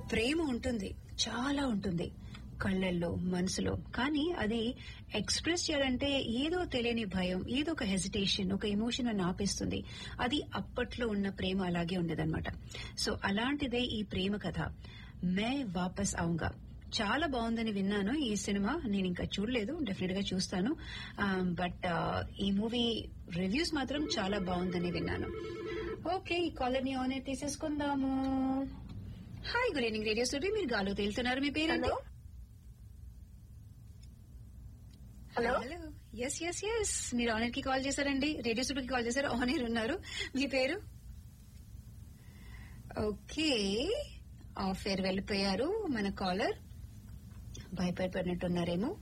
ప్రేమ ఉంటుంది చాలా ఉంటుంది కళ్ళల్లో మనసులో కానీ అది ఎక్స్ప్రెస్ చేయాలంటే ఏదో తెలియని భయం ఏదో ఒక హెజిటేషన్ ఒక ఎమోషన్ అని ఆపేస్తుంది అది అప్పట్లో ఉన్న ప్రేమ అలాగే ఉండేదన్నమాట సో అలాంటిదే ఈ ప్రేమ కథ మే వాపస్ ఆవుంగా చాలా బాగుందని విన్నాను ఈ సినిమా నేను ఇంకా చూడలేదు డెఫినెట్ గా చూస్తాను బట్ ఈ మూవీ రివ్యూస్ మాత్రం చాలా బాగుందని విన్నాను ఓకే ఈ కాలనీ ఆన్ ఎయిర్ తీసేసుకుందాము hi good evening radio studio మీరు గాలో తేలుతున్నారు మీ పేరు hello hello yes yes yes మీరు ఆనర్ కి కాల్ చేశారండి రేడియో స్టూడియోకి కాల్ చేశారు ఆనర్ ఉన్నారు మీ పేరు ఓకే ఆఫ్ ఎయిర్ వెళ్ళిపోయారు మన కాలర్ భయపడిపోయినట్టున్నారేమో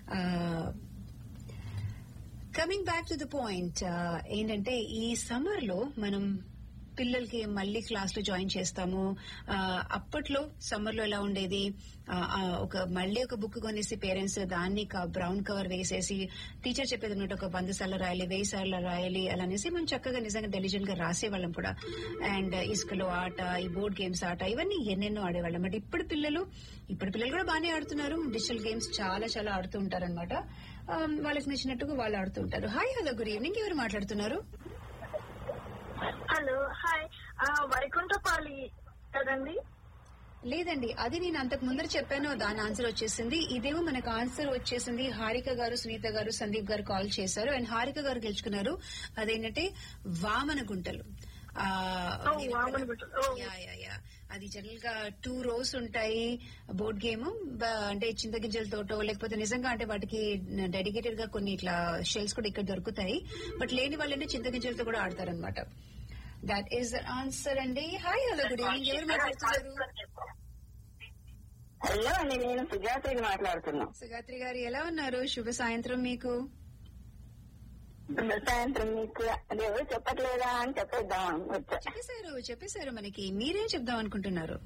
coming back to the point ఏంటంటే ఈ సమ్మర్ లో మనం పిల్లలకి మళ్ళీ క్లాస్ లో జాయిన్ చేస్తాము ఆ, అప్పట్లో సమ్మర్ లో ఎలా ఉండేది ఆ, ఆ, ఒక మళ్ళీ ఒక బుక్ కొనేసి పేరెంట్స్ దాన్ని బ్రౌన్ కవర్ వేసేసి టీచర్ చెప్పేది ఉన్నట్టు ఒక వంద సార్లు రాయాలి వెయ్యి సార్లు రాయాలి అలా అనేసి మనం చక్కగా నిజంగా డెలిజెంట్ గా రాసేవాళ్ళం కూడా అండ్ ఇసుకలో ఆట ఈ బోర్డ్ గేమ్స్ ఆట ఇవన్నీ ఎన్నెన్నో ఆడేవాళ్ళం బట్ ఇప్పుడు పిల్లలు ఇప్పుడు పిల్లలు కూడా బాగానే ఆడుతున్నారు డిజిటల్ గేమ్స్ చాలా చాలా ఆడుతూ ఉంటారనమాట వాళ్ళకి నచ్చినట్టుగా వాళ్ళు ఆడుతూ ఉంటారు హాయ్ హలో గుడ్ ఈవినింగ్ ఎవరు మాట్లాడుతున్నారు హలో హాయ్ ఆ, వరికుంటపాలి కదండి లేదండి అది నేను అంతకు ముందర చెప్పాను దాని ఆన్సర్ వచ్చేసింది ఇదేమో మనకు ఆన్సర్ వచ్చేసింది హారిక గారు సునీత గారు సందీప్ గారు కాల్ చేశారు అండ్ హారిక గారు గెలుచుకున్నారు అదేంటంటే వామన గుంటలు ఆ, ఓ, వామన గుంటలు. ఓ. Yeah, yeah, yeah. అది జనరల్ గా టూ రోస్ ఉంటాయి బోర్డ్ గేమ్ అంటే చింతగింజలతోటో లేకపోతే నిజంగా అంటే వాటికి డెడికేటెడ్ గా కొన్ని ఇట్లా షెల్స్ కూడా ఇక్కడ దొరుకుతాయి బట్ లేని వాళ్ళని చింతగింజలతో కూడా ఆడతారనమాట దట్ ఈస్ ద ఆన్సర్ అండి హాయ్ హలో గుడ్ ఈవినింగ్ ఎవరు మాట్లాడుతున్నారు హలో అండి నేను సుజాతని మాట్లాడుతున్నా సుగాత్రి గారు ఎలా ఉన్నారు శుభ సాయంత్రం మీకు సాయంత్రం మీకు అది ఎవరు చెప్పట్లేదా అని చెప్పేద్దాం వచ్చా చెప్పేశారు చెప్పేశారు మనకి మీరేం చెప్దాం అనుకుంటున్నారు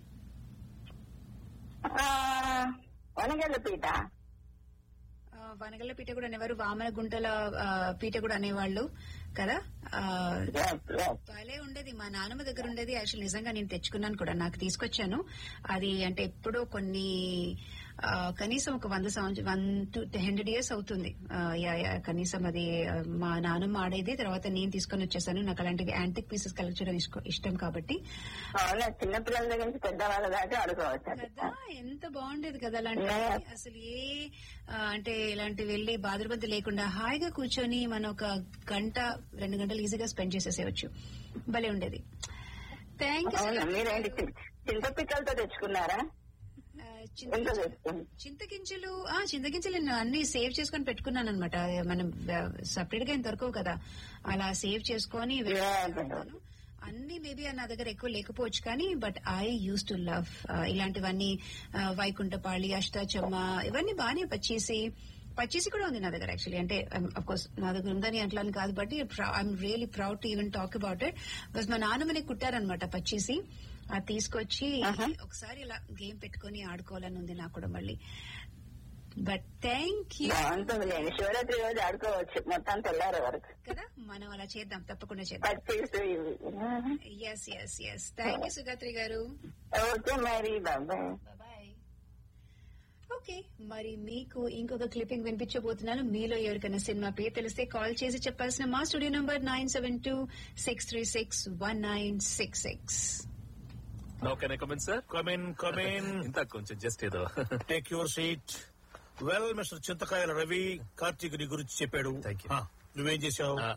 ఆ, వనగల్ల పీట ఆ, వనగల్ల పీట కూడా అనేవారు వామన గుంటల ఆ, పీట కూడా అనేవాళ్ళు కదా ఆ, Yes, yes. భలే ఉండేది మా నాన్నమ్మ దగ్గర ఉండేది యాక్చువల్ నిజంగా నేను తెచ్చుకున్నాను కూడా నాకు తీసుకొచ్చాను అది అంటే ఎప్పుడో కొన్ని ఆ, కనీసం ఒక వంద సంవత్సరం వన్ టు హండ్రెడ్ ఇయర్స్ అవుతుంది ఆ, యా, యా, కనీసం అది ఆ, మా నాన్నమ్మ ఆడేది తర్వాత నేను తీసుకొని వచ్చేసాను నాకు అలాంటివి యాంటిక్ పీసెస్ కలెక్ట్ చేయడం ఇష్ట- ఇష్టం కాబట్టి అవునా చిన్నపిల్లల దగ్గర నుంచి పెద్దవాళ్ళ దాకా ఆడుకోవచ్చు అది. కదా ఎంత బాగుండేది కదా అలాంటి Yes. అసలు ఏ ఆ, అంటే ఇలాంటి వెళ్లి బాధరబద్ది లేకుండా హాయిగా కూర్చొని మనం ఒక గంట రెండు గంటలు ఈజీగా స్పెండ్ చేసేసేయచ్చు భలే ఉండేది థ్యాంక్ అవునా మీరేంటి చి- చింతపిక్కలతో తెచ్చుకున్నారా ఎంత తెచ్చుకున్నారు చింతగింజలు ఆ చింతగింజలు నేను అన్ని సేవ్ చేసుకొని పెట్టుకున్నాను అనమాట మనం సపరేట్ గా ఏం దొరకవు కదా అలా సేవ్ చేసుకొని పెట్టుకున్నాను. అన్ని మేబీ నా దగ్గర ఎక్కువ లేకపోవచ్చు కానీ but I use to love ఇలాంటివన్నీ ఆ, వైకుంఠపాళి అష్టాచమ్మ ఇవన్నీ బాగానే పచ్చేసి పచ్చేసి కూడా ఉంది నా దగ్గర యాక్చువల్లీ అంటే అఫ్ కోర్స్ నా దగ్గర ఉందని అట్లా అని కాదు but I'm really proud to even talk about it because మా నాన్నమని కుట్టారనమాట పచ్చేసి అది తీసుకొచ్చి ఒకసారి ఇలా గేమ్ పెట్టుకొని ఆడుకోవాలని ఉంది నాకు కూడా మళ్ళీ బట్ థ్యాంక్ యూ బాగుంటుంది లేండి శివరాత్రి రోజు ఆడుకోవచ్చు మొత్తం తెల్లారే వరకు కదా మనం అలా చేద్దాం తప్పకుండా చేద్దాం పచ్చేసి ఇవి yes yes yes thank you Sugatri garu okay మరి బాబాయ్ బాయ్ ఓకే మరి మీకు ఇంకొక క్లిప్పింగ్ వినిపించబోతున్నాను మీలో ఎవరికైనా సినిమా పేరు తెలిస్తే కాల్ చేసి చెప్పాల్సిన మా studio number nine seven two six three six one nine six six no can I comment sir come in come in ఇంత కొంచెం జస్ట్ ఏదో take your seat well mister Chintakayala Ravi Karthik ని గురించి చెప్పాడు Thank you. ఆ, నువ్వేం చేసావు ఆ,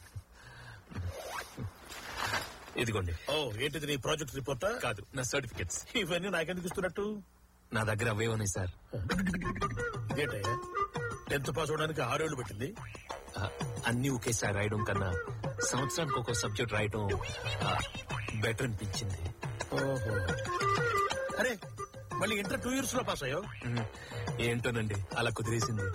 ఇదిగోండి ఓ ఏంటిది నీ ప్రాజెక్ట్ రిపోర్టా కాదు నా సర్టిఫికెట్స్ ఇవన్నీ నాకెందుకు ఇస్తున్నట్టు నా దగ్గర అవే ఉన్నాయి సార్ ఇదేంటయ్యా టెన్త్ పాస్ అవడానికి ఆరేళ్లు పెట్టింది ఆ, అన్ని ఒకేసారి రాయడం కన్నా సంవత్సరానికి ఒక సబ్జెక్ట్ రాయడం బెటర్ అనిపించింది ఓహో అరే మళ్ళీ ఇంటర్ టూ ఇయర్స్ లో పాస్ అయ్యావు ఉమ్, ఏంటోనండి అలా కుదిరేసింది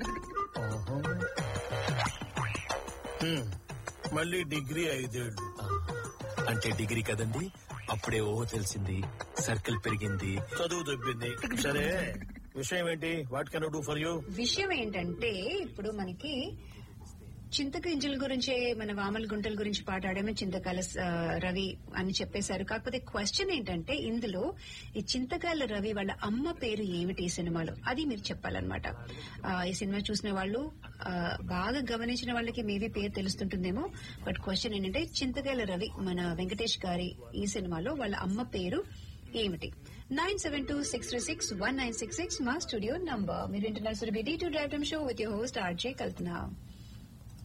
హ్మ్. మళ్ళీ డిగ్రీ ఐదేళ్లు ఆ, అంటే డిగ్రీ కదండి అప్పుడే ఓహో తెలిసింది సర్కిల్ పెరిగింది చదువు దొబ్బింది సరే విషయం ఏంటి what can do for you విషయం ఏంటంటే ఇప్పుడు మనకి చింతక ఇంజల గురించే మన వామల గుంటల గురించి పాడాడేమో చింతకాల ఆ, రవి అని చెప్పేశారు కాకపోతే క్వశ్చన్ ఏంటంటే ఇందులో ఈ చింతకాయల రవి వాళ్ళ అమ్మ పేరు ఏమిటి ఈ సినిమాలో అది మీరు చెప్పాలన్నమాట ఆ, ఈ సినిమా చూసిన వాళ్ళు ఆ, బాగా గమనించిన వాళ్ళకి మేబీ పేరు తెలుస్తుంటుందేమో బట్ క్వశ్చన్ ఏంటంటే చింతకాయల రవి మన వెంకటేష్ గారి ఈ సినిమాలో వాళ్ళ అమ్మ పేరు ఏమిటి nine seven two six three six one nine six six మా స్టూడియో నంబర్ మీరు internet Surabhi D to drive show with your host RJ Kalpana